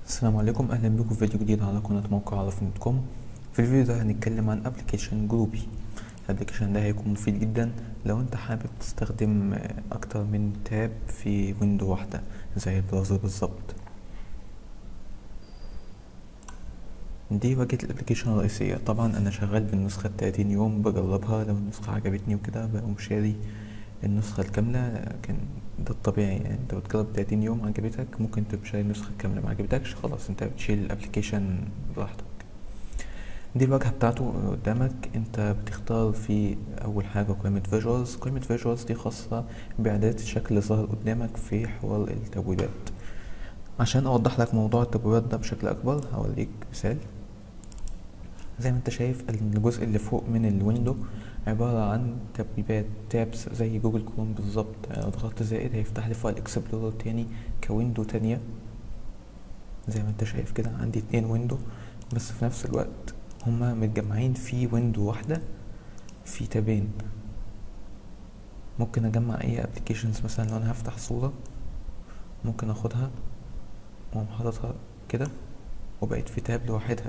السلام عليكم اهلا بكم في فيديو جديد على قناة موقع عرف دوت كوم في الفيديو ده هنتكلم عن ابلكيشن جروبي الابلكيشن ده هيكون مفيد جدا لو انت حابب تستخدم اكتر من تاب في ويندو واحدة زي البراوزر بالظبط دي واجهة الابلكيشن الرئيسية طبعا انا شغال بالنسخة التلاتين يوم بجربها لو النسخة عجبتني وكده بقوم شاري النسخة الكاملة لكن ده الطبيعي يعني انت بتجرب تلاتين يوم عجبتك ممكن تبقى شاري النسخة الكاملة معجبتكش خلاص انت بتشيل الابلكيشن براحتك دي الواجهة بتاعته قدامك انت بتختار في اول حاجة قائمة فيجوالز قائمة فيجوالز دي خاصة باعداد الشكل اللي ظهر قدامك في حوار التبويبات عشان اوضح لك موضوع التبويبات ده بشكل اكبر هوريك مثال زي ما انت شايف الجزء اللي فوق من الويندو عبارة عن تبويبات تابس زي جوجل كروم بالظبط لو ضغطت زائد هيفتح لي فايل اكسبلورر تاني كويندو تانية زي ما انت شايف كده عندي اتنين ويندو بس في نفس الوقت هما متجمعين في ويندو واحدة في تابين ممكن اجمع اي ابلكيشنز مثلا لو انا هفتح صورة ممكن اخدها واقوم حاططها كده وبقيت في تاب لوحدها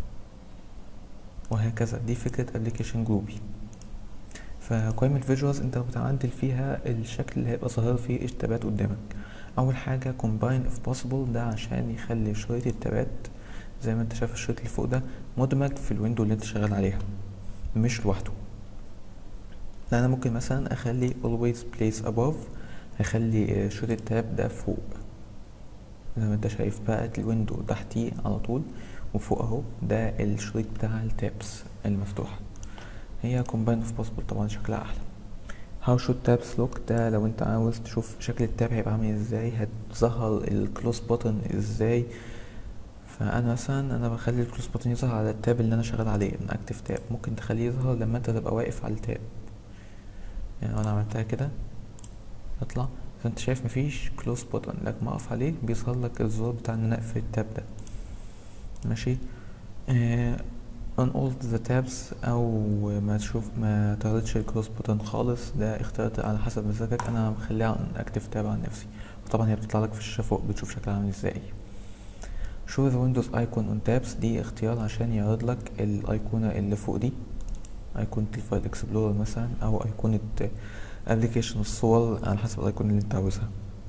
وهكذا دي فكرة ابلكيشن جروبي فقائمة فيجوالز انت بتعدل فيها الشكل اللي هيبقى ظاهر فيه التابات قدامك اول حاجة combine if possible ده عشان يخلي شريط التابات زي ما انت شايف الشريط اللي فوق ده مدمج في الويندو اللي انت شغال عليها مش لوحده لا انا ممكن مثلا اخلي always place above هخلي شريط التاب ده فوق زي ما انت شايف بقى الويندو تحتيه على طول وفوق اهو ده الشريط بتاع التابس المفتوحة هي combine if possible طبعا شكلها احلى how should tabs look ده لو انت عاوز تشوف شكل التاب هيبقى عامل ازاي هتظهر الكلوز بutton ازاي فانا مثلا انا بخلي الكلوز بutton يظهر على التاب اللي انا شغال عليه اكتف تاب ممكن تخليه يظهر لما انت تبقى واقف على التاب يعني انا عملتها كده اطلع فانت شايف مفيش كلوز بutton لكن ما اقف عليه بيظهر لك الزرار بتاع ان انا اقفل التاب ده ماشي آه on all the tabs او ما تشوف ما تعرضش الكروس بوتن خالص ده اختيارات على حسب مزاجك انا مخليها on active tab عن نفسي وطبعا هي بتطلع لك في الشاشة فوق بتشوف شكلها عامل ازاي show the windows icon on tabs دي اختيار عشان يعرض لك الايقونة اللي فوق دي ايقونة الفايل اكسبلورر مثلا او ايقونة ابلكيشن الصور على حسب الايقونة اللي انت عاوزها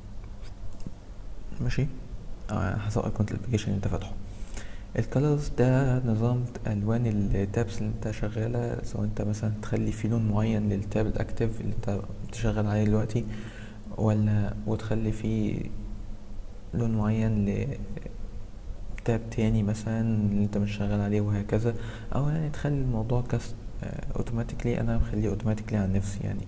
ماشي او على حسب ايقونة الابلكيشن اللي انت فاتحه الكالرز ده نظام الوان التابس اللي انت شغاله سواء انت مثلا تخلي فيه لون معين للتاب الاكتف اللي انت بتشغل عليه دلوقتي ولا وتخلي فيه لون معين لتاب تاني مثلا اللي انت مش شغال عليه وهكذا او يعني تخلي الموضوع كاست اوتوماتيكلي انا مخليه اوتوماتيكلي عن نفسي يعني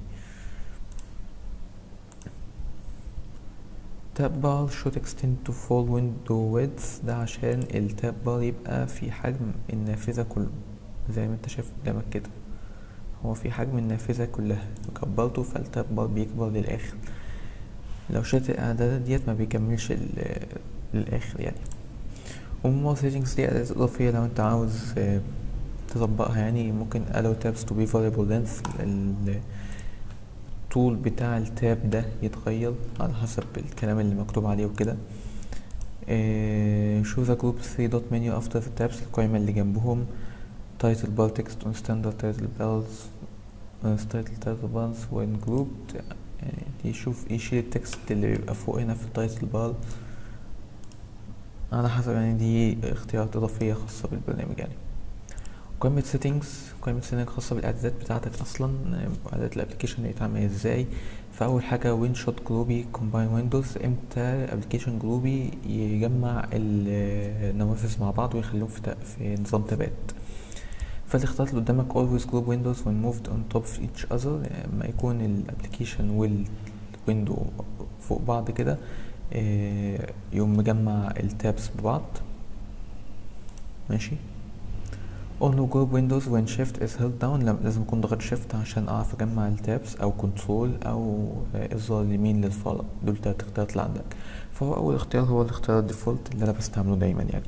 تاب بار should extend to full window width ده عشان التاب بار يبقى في حجم النافذة كله زي ما انت شايف قدامك كده هو في حجم النافذة كلها كبرته فالتاب بار بيكبر للآخر لو شلت الإعدادات ديت ما بيكملش للآخر يعني ومور settings دي إعدادات إضافية لو انت عاوز تطبقها يعني ممكن allow tabs to be variable length الطول بتاع التاب ده يتغير على حسب الكلام اللي مكتوب عليه وكده show the group 3 dot menu after the tabs القائمة اللي جنبهم title bar text on standard title bars title title bars when grouped يعني يشوف يشيل التكست اللي بيبقى فوق هنا في التايتل بار على حسب يعني دي اختيارات إضافية خاصة بالبرنامج يعني قائمة سيتنجز قائمة سيتنج خاصة بالإعدادات بتاعتك أصلا إعدادات الأبلكيشن يتعمل إزاي فأول حاجة وين شوت جروبي كومباين ويندوز إمتى أبلكيشن جروبي يجمع النوافذ مع بعض ويخليهم في, في نظام تابات فالاختيارات اللي قدامك always group windows when moved on top of each other لما يكون الأبلكيشن والويندو فوق بعض كده يقوم مجمع التابس ببعض ماشي only group windows when shift is held down لازم اكون ضغط shift عشان اعرف اجمع التابس او كنترول او الزر اليمين للفارة دول تلات اختيارات اللي عندك فهو اول اختيار هو الاختيار الديفولت اللي انا بستعمله دايما يعني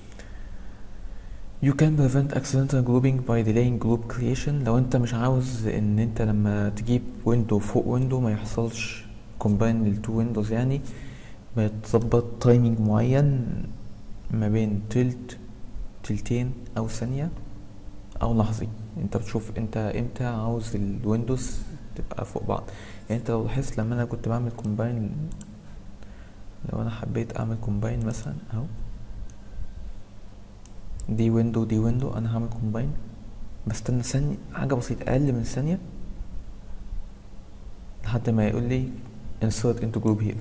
You can prevent accidental grouping by delaying group creation لو انت مش عاوز ان انت لما تجيب ويندو فوق ويندو ما يحصلش combine للتو ويندوز يعني بتظبط تايمينج معين ما بين تلت تلتين او ثانية او لحظي انت بتشوف انت امتى عاوز الويندوز تبقى فوق بعض يعني انت لو لاحظت لما انا كنت بعمل كومباين لو انا حبيت اعمل كومباين مثلا اهو دي ويندو دي ويندو انا هعمل كومباين بستنى ثانية حاجة بسيطة اقل من ثانية لحد ما يقول لي insert into group here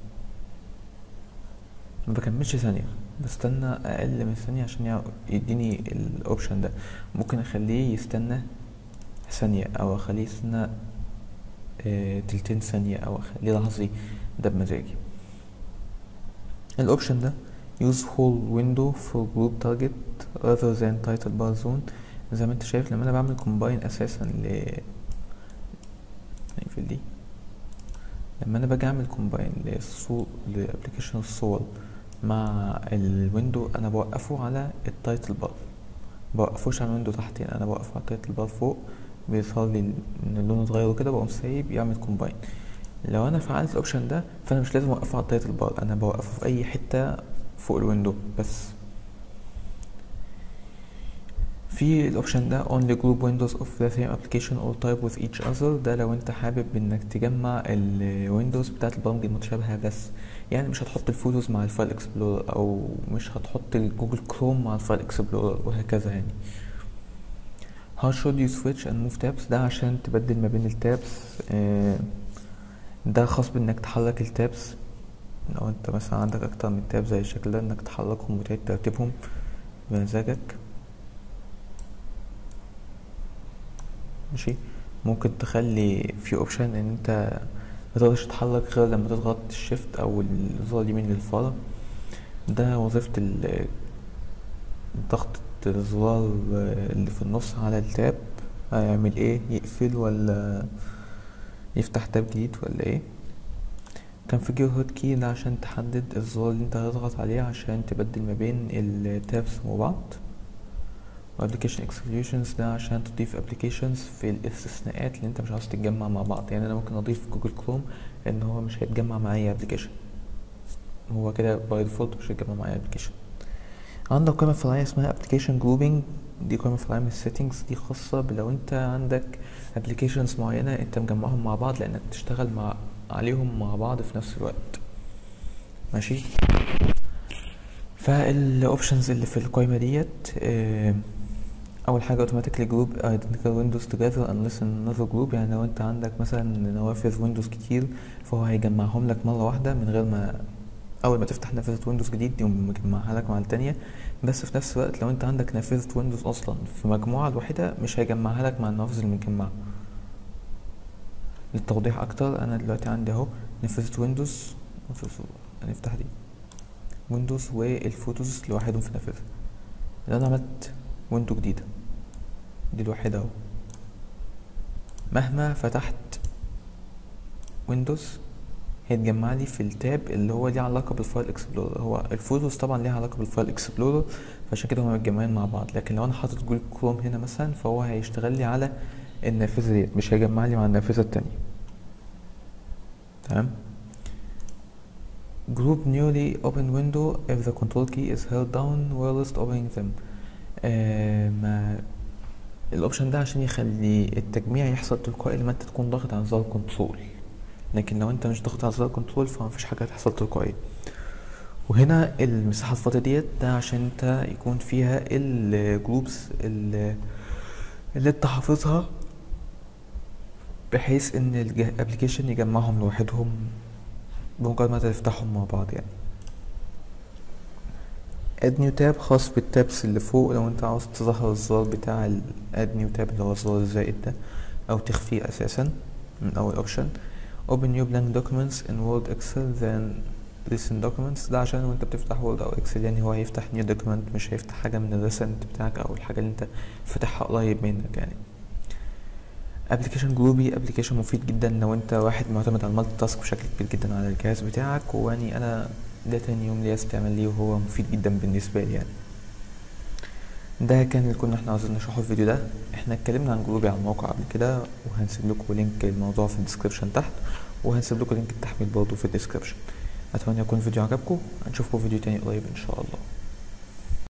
ما بكملش ثانية بستنى اقل من ثانية عشان يع- يديني الاوبشن ده ممكن اخليه يستنى ثانية او اخليه يستنى آه، تلتين ثانية او اخليه لحظي ده بمزاجي الاوبشن ده use whole window for group target rather than title bar zone زي ما انت شايف لما انا بعمل combine اساسا ل نقفل دي لما انا باجي اعمل combine للصو لابلكيشن الصور مع الويندو انا بوقفه على التايتل بار بوقفوش على الويندو تحت يعني انا بوقفه على التايتل بار فوق بيظهر لي ان اللون اتغير وكده بقوم سايب يعمل كومباين لو انا فعلت الاوبشن ده فانا مش لازم اوقفه على التايتل بار انا بوقفه في اي حته فوق الويندو بس في الاوبشن ده only group windows of the same application or type with each other ده لو انت حابب انك تجمع الويندوز بتاعت البرامج المتشابهة بس يعني مش هتحط الفوتوز مع الفايل اكسبلورر او مش هتحط الجوجل كروم مع الفايل اكسبلورر وهكذا يعني how should you switch and move tabs ده عشان تبدل ما بين التابس آه، ده خاص بانك تحرك التابس لو انت مثلا عندك اكتر من تاب زي الشكل ده انك تحركهم وتعيد ترتيبهم بمزاجك ماشي ممكن تخلي في اوبشن ان انت متقدرش تتحرك غير لما تضغط الشيفت او الزرار اليمين للفارة ده وظيفة ال- ضغط الزرار اللي في النص على التاب هيعمل ايه يقفل ولا يفتح تاب جديد ولا ايه configure hotkey ده عشان تحدد الزرار اللي انت هتضغط عليه عشان تبدل ما بين التابس وبعض وابلكيشن اكسكلوشنز ده عشان تضيف ابلكيشنز في الاستثناءات اللي انت مش عاوز تتجمع مع بعض يعني انا ممكن اضيف جوجل كروم ان هو مش هيتجمع مع اي ابلكيشن هو كده باي ديفولت مش هيتجمع مع اي ابلكيشن عندك قائمة فرعية اسمها application grouping دي قائمة فرعية من السيتنجز دي خاصة بلو انت عندك applications معينة انت مجمعهم مع بعض لانك تشتغل مع عليهم مع بعض في نفس الوقت ماشي فالاوبشنز اللي في القائمة ديت آه، اول حاجه automatically group identical windows together unless in another group يعني لو انت عندك مثلا نوافذ ويندوز كتير فهو هيجمعهم لك مره واحده من غير ما اول ما تفتح نافذه ويندوز جديد يقوم مجمعها لك مع التانية بس في نفس الوقت لو انت عندك نافذه ويندوز اصلا في مجموعه الواحده مش هيجمعها لك مع النوافذ المتجمعه للتوضيح اكتر انا دلوقتي عندي اهو نافذه ويندوز هنفتح دي ويندوز والفوتوز لوحدهم في نافذه لو انا عملت ويندو جديدة دي الوحيدة اهو مهما فتحت ويندوز هيتجمع لي في التاب اللي هو ليه علاقة بالفايل اكسبلورر هو الفوتوز طبعا ليها علاقة بالفايل اكسبلورر فعشان كده هما متجمعين مع بعض لكن لو انا حاطط جوجل كروم هنا مثلا فهو هيشتغل لي على النافذة ديت مش هيجمع لي مع النافذة التانية تمام Group newly open window if the control key is held down whilst opening them آه ما الاوبشن ده عشان يخلي التجميع يحصل تلقائي لما انت تكون ضاغط على زر كنترول لكن لو انت مش ضاغط على زر كنترول فمفيش حاجه هتحصل تلقائي وهنا المساحه الفاضيه ديت ده عشان انت يكون فيها الجروبس اللي اللي انت حافظها بحيث ان الابلكيشن يجمعهم لوحدهم بمجرد ما تفتحهم مع بعض يعني اد نيو تاب خاص بالتابس اللي فوق لو انت عاوز تظهر الزرار بتاع اد نيو تاب اللي هو الزرار الزائد ده او تخفيه اساسا من اول اوبشن open new blank documents in word excel then listen documents ده عشان وانت بتفتح وورد او اكسل يعني هو هيفتح new document مش هيفتح حاجه من الريسنت بتاعك او الحاجه اللي انت فاتحها قريب منك يعني ابلكيشن جروبي ابلكيشن مفيد جدا لو انت واحد معتمد على المالتي تاسك بشكل كبير جدا على الجهاز بتاعك ويعني انا ده تاني يوم ليا استعمال ليه وهو مفيد جدا بالنسبه لي يعني ده كان اللي كنا احنا عاوزين نشرحه في الفيديو ده احنا اتكلمنا عن جروبي على الموقع قبل كده وهنسيب لكم لينك الموضوع في الديسكربشن تحت وهنسيب لكم لينك التحميل برضه في الديسكربشن اتمنى يكون الفيديو عجبكم هنشوفكم في فيديو تاني قريب ان شاء الله